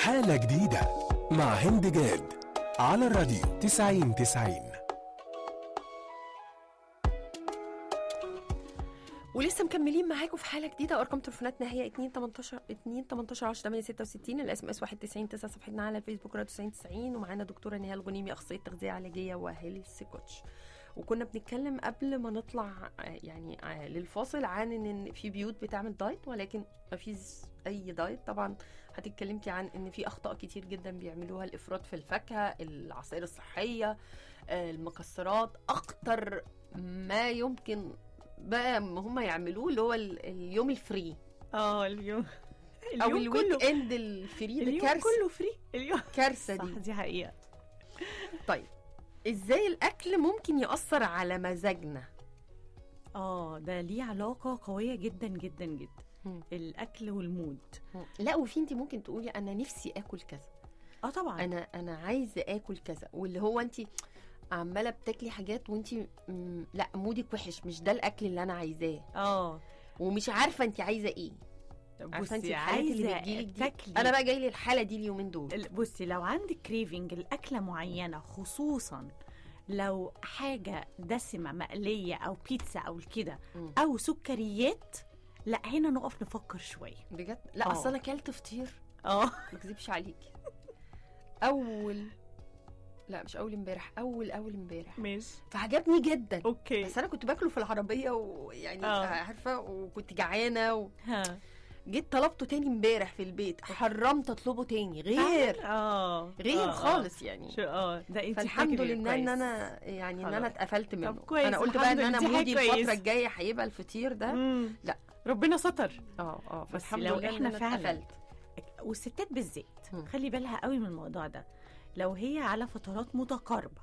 حالة جديدة مع هند جاد على الراديو 90 90 ولسه مكملين معاكم في حاله جديده ارقام تليفوناتنا هي 2 18 2 18 10 8 66 الاس ام اس 91 9 صفحتنا على الفيسبوك راديو 90 90 ومعانا دكتوره نهال غنيمي اخصائيه تغذيه علاجيه وهيلث كوتش وكنا بنتكلم قبل ما نطلع آه، يعني آه، للفاصل عن ان إن في بيوت بتعمل دايت ولكن ما فيش اي دايت طبعا هتتكلمتي عن ان في اخطاء كتير جدا بيعملوها الافراط في الفاكهه العصائر الصحيه آه، المكسرات اخطر ما يمكن بقى هم يعملوه اللي هو ال- اليوم الفري اه اليوم او اليوم كله الويك اند الفري ده اليوم كارثه كله فري اليوم كارثه صح دي دي حقيقة طيب ازاي الاكل ممكن ياثر على مزاجنا اه ده ليه علاقة قوية جدا جدا جدا مم. الأكل والمود لا وفي انت ممكن تقولي انا نفسي اكل كذا اه طبعا انا انا عايزه اكل كذا واللي هو انت عماله بتاكلي حاجات وانت م- لا مودك وحش مش ده الاكل اللي انا عايزاه اه ومش عارفه انت عايزه ايه عارفه انت بصي الحالات اللي عايزة بتجيلك دي تاكلي انا بقى جاي لي الحاله دي اليومين دول ال- بصي لو عندك كريفنج الأكلة معينة خصوصا لو حاجة دسمة مقلية أو بيتزا أو كده مم. أو سكريات لا هنا نقف نفكر شوية بجد لا آه. اصل انا اكلت فطير اه ما اكذبش عليكي اول لا مش اول امبارح اول اول امبارح ماشي فعجبني جدا اوكي بس انا كنت باكله في العربيه ويعني آه. عارفه وكنت جعانه و... ها جيت طلبته تاني امبارح في البيت حرمت اطلبه تاني غير اه غير آه، آه. خالص يعني شو اه ده انت فالحمد لله ان انا يعني ان انا خلاص. اتقفلت منه كويس، انا قلت بقى ان الحمد انا لله، دي مودي حاجة الفتره كويسة. الجايه هيبقى الفطير ده مم. لا. ربنا ستر اه اه بس فالحمد لو لله إن إحنا أنا فعلاً اتقفلت والستات بالذات مم. خلي بالها قوي من الموضوع ده لو هي على فترات متقاربه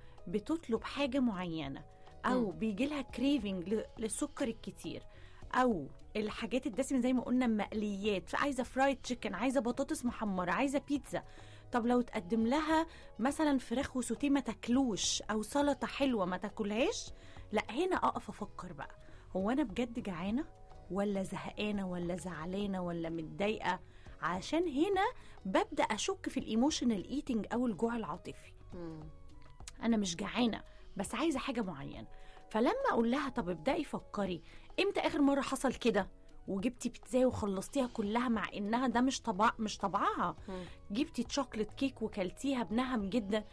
بتطلب حاجه معينه او مم. بيجي لها كريفنج للسكر الكتير او الحاجات الدسمه زي ما قلنا مقليات عايزه فرايد تشيكن عايزه بطاطس محمره عايزه بيتزا طب لو تقدم لها مثلا فراخ وسوتيه ما تاكلوش او سلطه حلوه ما تاكلهاش لا هنا اقف افكر بقى هو انا بجد جعانه ولا زهقانه ولا زعلانه ولا متضايقه عشان هنا ببدا اشك في الايموشنال ايتنج او الجوع العاطفي مم. انا مش جعانه بس عايزه حاجه معينه فلما اقول لها طب ابداي فكري امتى اخر مره حصل كده وجبتي بيتزا وخلصتيها كلها مع انها ده مش طبع مش طبعها مم. جبتي تشوكلت كيك وكلتيها بنهم جدا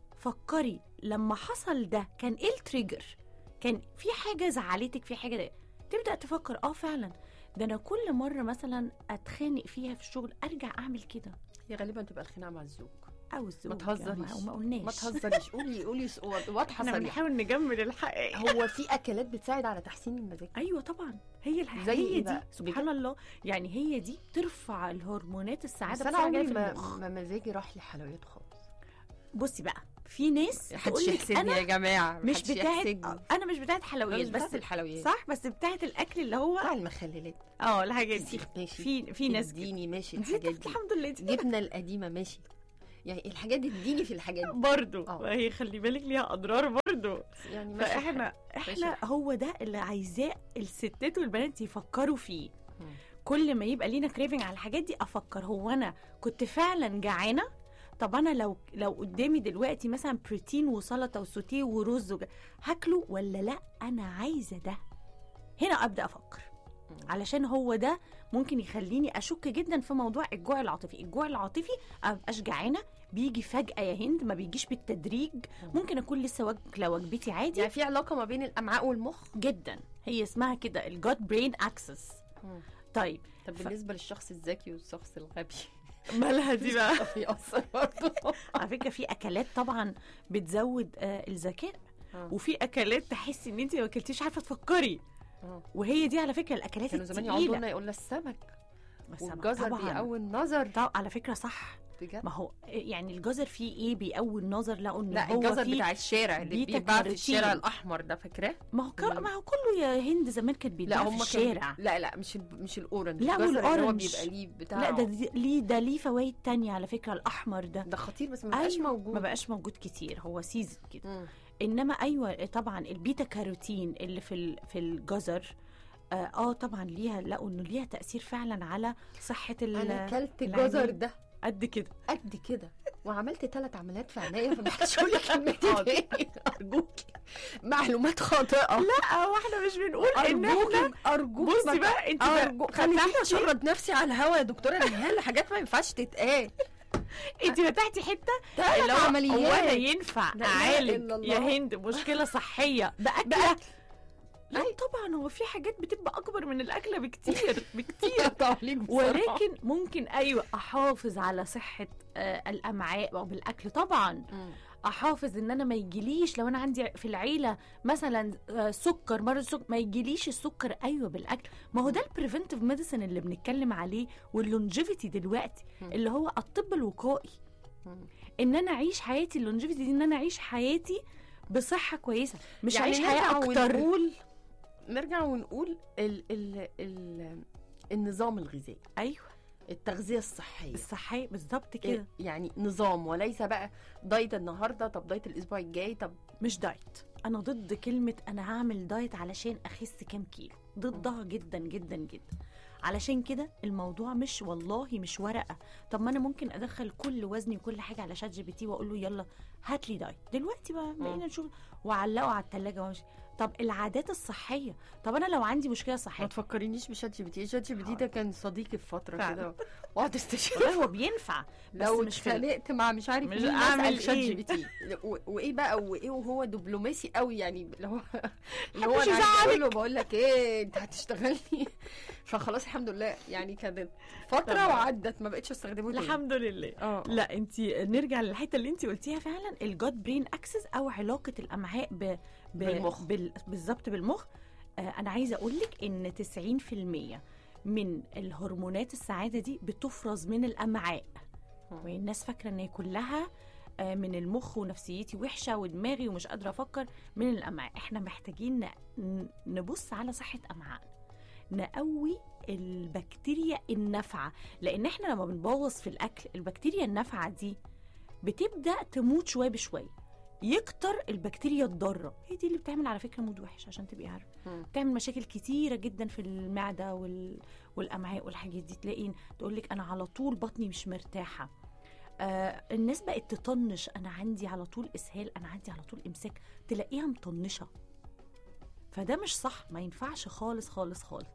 فكري لما حصل ده كان ايه التريجر كان في حاجه زعلتك في حاجه ده. تبدا تفكر اه فعلا ده انا كل مره مثلا اتخانق فيها في الشغل ارجع اعمل كده هي غالبا تبقى الخناقه مع الزوج او الزوج ما تهزريش وما قلناش ما تهزريش قولي قولي س- واضحه احنا صريحه بنحاول نجمل الحقيقه هو في اكلات بتساعد على تحسين المزاج ايوه طبعا هي الح... زي هي إيه دي بقى؟ سبحان الله يعني هي دي ترفع الهرمونات بس السعاده انا بسرعه عمري جدا في ما, المخ ما مزاجي راح لحلويات خالص بصي بقى في ناس محدش تقول لك يحسدني انا يا جماعه مش محدش بتاعت يحسدني. انا مش بتاعت حلويات بس بس الحلويات صح بس بتاعت الاكل اللي هو بتاع المخللات اه الحاجات دي فسيخ ماشي في في ناس كده. اديني ماشي دي الحاجات طب دي الحمد لله دي جبنه القديمه ماشي يعني الحاجات دي اديني في الحاجات دي برضو آه. هي خلي بالك ليها اضرار برضو يعني ماشي فاحنا الحال. احنا الحال. هو ده اللي عايزاه الستات والبنات يفكروا فيه مم. كل ما يبقى لينا كريفنج على الحاجات دي افكر هو انا كنت فعلا جعانه طب انا لو لو قدامي دلوقتي مثلا بروتين وسلطه وسوتيه ورز وج... هاكله ولا لا انا عايزه ده هنا ابدا افكر مم. علشان هو ده ممكن يخليني اشك جدا في موضوع الجوع العاطفي الجوع العاطفي ابقاش جعانه بيجي فجاه يا هند ما بيجيش بالتدريج ممكن اكون لسه واكله وجبتي عادي يعني في علاقه ما بين الامعاء والمخ جدا هي اسمها كده الجود برين اكسس طيب طب ف- بالنسبه للشخص الذكي والشخص الغبي مالها دي بقى بيأثر برضه على فكره في اكلات طبعا بتزود آه الذكاء آه. وفي اكلات تحسي ان انت ما اكلتيش عارفه تفكري آه. وهي دي على فكره الاكلات كانوا زمان التقيلة. يقعدوا لنا يقول لنا السمك بس والجزر طبعاً. بيقوي النظر طب على فكره صح بجد ما هو يعني الجزر فيه ايه بيقوي النظر لقوا ان لا هو الجزر فيه بتاع الشارع اللي بيتا بيتباع في كاروتين. الشارع الاحمر ده فاكراه ما هو ك... ما هو كله يا هند زمان كان لا بيتباع في هم الشارع لا لا مش ال... مش الاورنج لا، الجزر اللي هو والأورنج. بيبقى ليه بتاع لا ده دي- ليه ده ليه فوائد تانية على فكره الاحمر ده ده خطير بس ما بقاش أيوة، موجود ما بقاش موجود كتير هو سيزن كده مم. انما ايوه طبعا البيتا كاروتين اللي في ال- في الجزر اه, آه طبعا ليها لقوا انه ليها تاثير فعلا على صحه ال- انا اكلت العينين. الجزر ده قد كده قد كده وعملت ثلاث عمليات في عينيا فما حدش يقول لي كلمتين تاني ارجوكي معلومات خاطئه لا واحنا مش بنقول ان احنا ارجوكي ارجوكي بصي بقى انت بقى ارجو خليني فتحتي اشرد نفسي على الهوا يا دكتوره نهال حاجات ما ينفعش تتقال انت فتحتي حته ثلاث اللي هو هو انا عمليات ينفع لا إله اعالج إلا الله. يا هند مشكله صحيه باكله بأكل. لا طبعا هو في حاجات بتبقى اكبر من الاكله بكتير بكتير تعليق بصراحة. ولكن ممكن ايوه احافظ على صحه آه الامعاء او بالاكل طبعا مم. احافظ ان انا ما يجيليش لو انا عندي في العيله مثلا آه، سكر مرض سكر ما يجيليش السكر ايوه بالاكل ما هو ده البريفنتيف ميديسن اللي بنتكلم عليه واللونجيفيتي دلوقتي مم. اللي هو الطب الوقائي مم. ان انا اعيش حياتي اللونجيفيتي دي ان انا اعيش حياتي بصحه كويسه مش اعيش نرجع حياه اكتر ونقول نرجع ونقول ال ال ال النظام الغذائي ايوه التغذيه الصحيه الصحيه بالظبط كده يعني نظام وليس بقى دايت النهارده طب دايت الاسبوع الجاي طب مش دايت انا ضد كلمه انا هعمل دايت علشان اخس كام كيلو ضدها جدا جدا جدا علشان كده الموضوع مش والله مش ورقه طب ما انا ممكن ادخل كل وزني وكل حاجه على شات جي بي تي واقول له يلا هات لي دايت دلوقتي بقى بقينا نشوف واعلقه على الثلاجه وامشي طب العادات الصحيه طب انا لو عندي مشكله ما صحيه تفكرينيش بشات جي بي تي شات جي بي تي ده كان صديقي في فتره فعلا. كده واقعد استشير والله هو بينفع لو مش في ال- اتخانقت مع مش عارف مش مين أعمل اسال شات إيه؟ جي بي تي و- وايه بقى وايه وهو دبلوماسي قوي يعني اللي هو اللي هو محدش انا عايزة اقول يزعلك. له بقول لك ايه انت هتشتغلني فخلاص الحمد لله يعني كانت فتره تمام. وعدت ما بقتش استخدمه تاني الحمد لله اه لا انت نرجع للحته اللي انت قلتيها فعلا الجود برين اكسس او علاقه الامعاء ب... ب... بالمخ. بال... بالظبط بالمخ آه انا عايزه اقول لك ان 90% من الهرمونات السعاده دي بتفرز من الامعاء مم. والناس فاكره ان هي كلها آه، من المخ ونفسيتي وحشه ودماغي ومش قادره افكر من الامعاء احنا محتاجين ن- ن- نبص على صحه امعائنا نقوي البكتيريا النافعه لان احنا لما بنبوظ في الاكل البكتيريا النافعه دي بتبدا تموت شويه بشويه يكتر البكتيريا الضاره هي دي اللي بتعمل على فكره مود وحش عشان تبقي عارفه مم. بتعمل مشاكل كتيره جدا في المعده وال... والامعاء والحاجات دي تلاقي تقول لك انا على طول بطني مش مرتاحه آه الناس بقت تطنش انا عندي على طول اسهال انا عندي على طول امساك تلاقيها مطنشه فده مش صح ما ينفعش خالص خالص خالص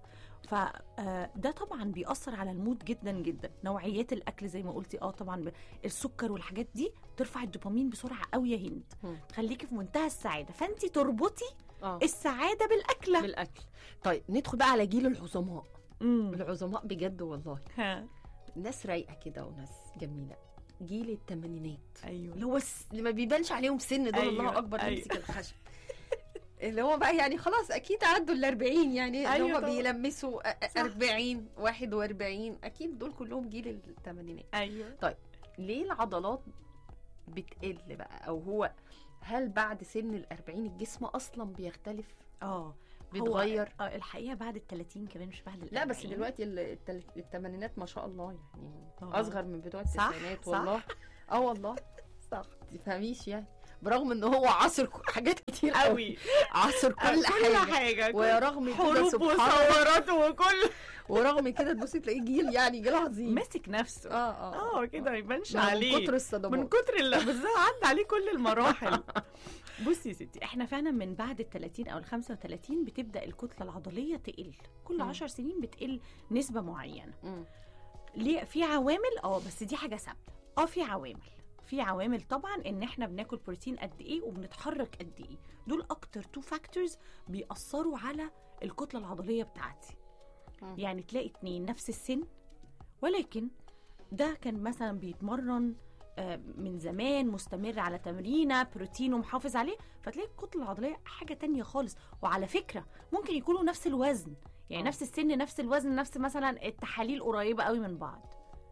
فده طبعا بيأثر على المود جدا جدا نوعيات الاكل زي ما قلتي اه طبعا ب- السكر والحاجات دي ترفع الدوبامين بسرعه قوي يا هند مم. تخليكي في منتهى السعاده فانت تربطي اه السعاده بالاكله بالاكل طيب ندخل بقى على جيل العظماء امم العظماء بجد والله ها ناس رايقه كده وناس جميله جيل الثمانينات ايوه اللي هو الس- اللي ما بيبانش عليهم سن دول أيوة، الله اكبر أيوة. تمسك الخشب اللي هو بقى يعني خلاص اكيد عدوا ال 40 يعني اللي أيوة هم طبعا. بيلمسوا أ- أ- صح. 40 41 اكيد دول كلهم جيل الثمانينات ايوه ليه العضلات بتقل بقى او هو هل بعد سن ال 40 الجسم اصلا بيختلف اه بيتغير هو- آه، الحقيقه بعد ال 30 كمان مش بعد ال لا بس 40. دلوقتي ال- التل- الثمانينات ما شاء الله يعني آه. اصغر من بتوع صح، التسعينات صح. والله اه والله صح تفهميش يعني برغم ان هو عاصر ك- حاجات كتير قوي قوي عصر كل حاجه حاجه ورغم كده حروب سبحان الله وثورات وكل ورغم كده تبصي تلاقيه جيل يعني جيل عظيم ماسك نفسه اه اه اه كده ما يبانش من عليه كتر من الصدمات كتر اللي بالظبط عدى عليه كل المراحل بصي يا ستي احنا فعلا من بعد ال 30 او ال 35 بتبدا الكتله العضليه تقل كل مم. 10 سنين بتقل نسبه معينه مم. ليه في عوامل اه بس دي حاجه ثابته اه في عوامل في عوامل طبعا ان احنا بناكل بروتين قد ايه وبنتحرك قد ايه دول اكتر تو فاكتورز بيأثروا على الكتله العضليه بتاعتي مم. يعني تلاقي اتنين نفس السن ولكن ده كان مثلا بيتمرن آه، من زمان مستمر على تمرينه بروتين ومحافظ عليه فتلاقي الكتله العضليه حاجه تانية خالص وعلى فكره ممكن يكونوا نفس الوزن يعني آه. نفس السن نفس الوزن نفس مثلا التحاليل قريبه قوي من بعض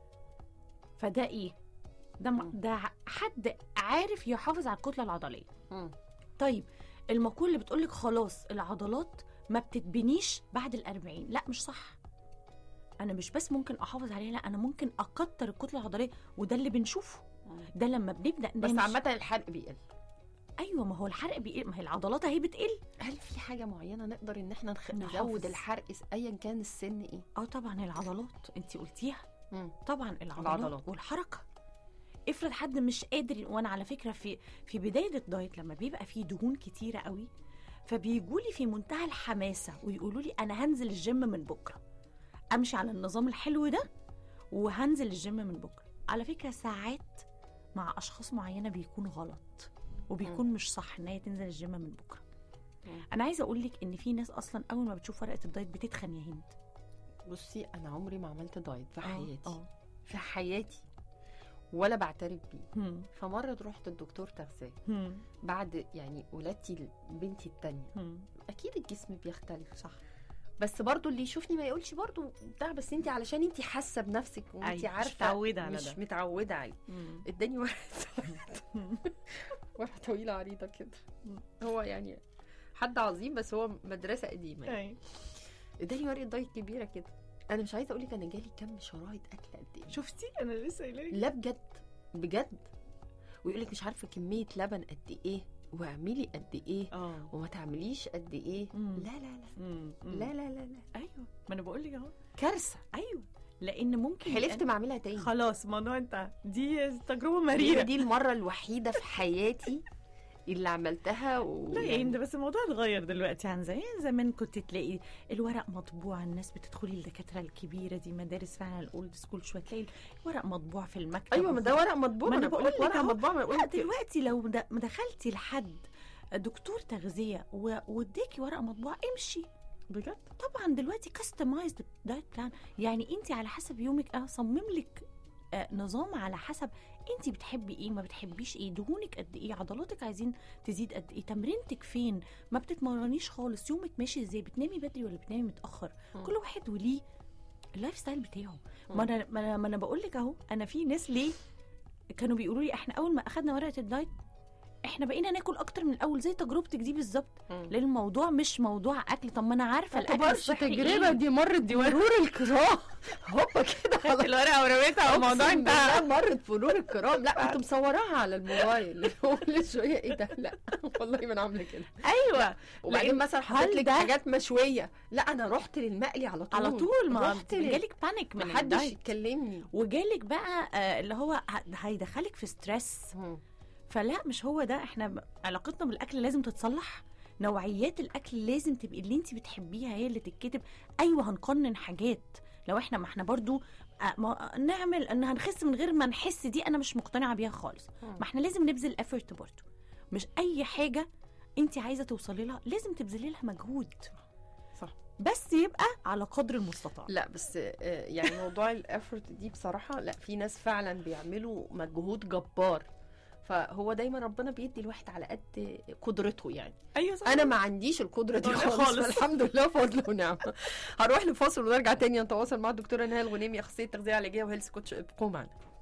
فده ايه ده م- مم. ده حد عارف يحافظ على الكتله العضليه مم. طيب المقولة اللي بتقولك خلاص العضلات ما بتتبنيش بعد الأربعين لا مش صح أنا مش بس ممكن أحافظ عليها لا أنا ممكن أكتر الكتلة العضلية وده اللي بنشوفه ده لما بنبدأ بس نمشي. عامة الحرق بيقل أيوة ما هو الحرق بيقل ما هي العضلات أهي بتقل هل في حاجة معينة نقدر ان احنا نخ... نحافظ. نزود الحرق س- ايا كان السن ايه؟ اه طبعا العضلات انت قلتيها مم. طبعا العضلات, العضلات. العضلات. والحركه افرض حد مش قادر وانا على فكره في في بدايه الدايت لما بيبقى فيه دهون كتيره قوي فبيجوا لي في منتهى الحماسه ويقولوا لي انا هنزل الجيم من بكره امشي على النظام الحلو ده وهنزل الجيم من بكره على فكره ساعات مع اشخاص معينه بيكون غلط وبيكون مش صح ان هي تنزل الجيم من بكره مم. انا عايزه اقول لك ان في ناس اصلا اول ما بتشوف ورقه الدايت بتتخن يا هند بصي انا عمري ما عملت دايت في آه، حياتي اه في حياتي ولا بعترف بيه هم، فمره رحت الدكتور تغذيه هم، بعد يعني ولادتي بنتي التانية هم. اكيد الجسم بيختلف صح بس برضو اللي يشوفني ما يقولش برضو بتاع بس انت علشان انت حاسه بنفسك وانت أيوة، مش عارفه متعودة على مش ده. متعوده عليه هم. اداني ورقه ورقه طويله عريضه كده هو يعني حد عظيم بس هو مدرسه قديمه يعني. أيوة. اداني ورقه دايت كبيره كده انا مش عايزه اقول لك انا جالي كم شرايط اكل قد ايه شفتي انا لسه قايله لك. لا بجد بجد ويقول لك مش عارفه كميه لبن قد ايه واعملي قد ايه اه وما تعمليش قد ايه مم. لا لا لا مم. لا لا لا لا ايوه ما انا بقول لك اهو كارثه ايوه لان ممكن حلفت ما اعملها تاني خلاص الموضوع انت دي تجربه هي مريره دي المره الوحيده في حياتي اللي عملتها و... لا يا هند بس الموضوع اتغير دلوقتي عن زمان زمان كنت تلاقي الورق مطبوع الناس بتدخلي الدكاتره الكبيره دي مدارس فعلا الاولد سكول شويه تلاقي الورق مطبوع في المكتب ايوه ما ده ورق مطبوع ما ما أنا انا بقول بقول لك لك ورق أهو. مطبوع ما أنا بقول لا لك دلوقتي لو د- ما دخلتي لحد دكتور تغذيه و- واداكي ورقه مطبوع امشي بجد طبعا دلوقتي كاستمايزد دايت بلان يعني انت على حسب يومك اصمم لك آه، نظام على حسب انت بتحبي ايه ما بتحبيش ايه دهونك قد ايه عضلاتك عايزين تزيد قد ايه تمرينتك فين ما بتتمرنيش خالص يومك ماشي ازاي بتنامي بدري ولا بتنامي متاخر مم. كل واحد وليه اللايف ستايل بتاعه مم. ما انا ما انا, ما أنا بقول لك اهو انا في ناس ليه كانوا بيقولوا لي احنا اول ما اخدنا ورقه الدايت احنا بقينا ناكل اكتر من الاول زي تجربتك دي بالظبط لان الموضوع مش موضوع اكل طب ما انا عارفه الاكل تعتبرش الصحي تجربه إيه؟ دي مرت دي مرور الكرام هوبا كده خلاص الورقه ورميتها الموضوع انتهى مرت مرور الكرام لا كنت مصوراها على الموبايل كل شويه ايه ده لا والله ما انا عامله كده ايوه وبعدين لأن مثلا حطيت هل لك ده- حاجات مشويه لا انا رحت للمقلي على طول على طول ما رحت لل- جالك بانيك من محدش الدايت يكلمني وجالك بقى آه، اللي هو ه- هيدخلك في ستريس فلا مش هو ده احنا ب- علاقتنا بالاكل لازم تتصلح نوعيات الاكل لازم تبقي اللي انت بتحبيها هي اللي تتكتب ايوه هنقنن حاجات لو احنا ما احنا برضو آه، ما نعمل ان هنخس من غير ما نحس دي انا مش مقتنعه بيها خالص ما احنا لازم نبذل افورت برضو مش اي حاجه انت عايزه توصلي لها لازم تبذلي لها مجهود صح. بس يبقى على قدر المستطاع لا بس آه، يعني موضوع الافورت دي بصراحه لا في ناس فعلا بيعملوا مجهود جبار فهو دايما ربنا بيدي الواحد على قد قدرته يعني ايوه صح انا ما عنديش القدره دي ولا خالص, خالص. فالحمد لله فضل ونعمه هروح لفاصل ونرجع تاني نتواصل مع الدكتوره نهال الغنيمي اخصائيه تغذيه علاجيه وهيلث كوتش ابقوا معنا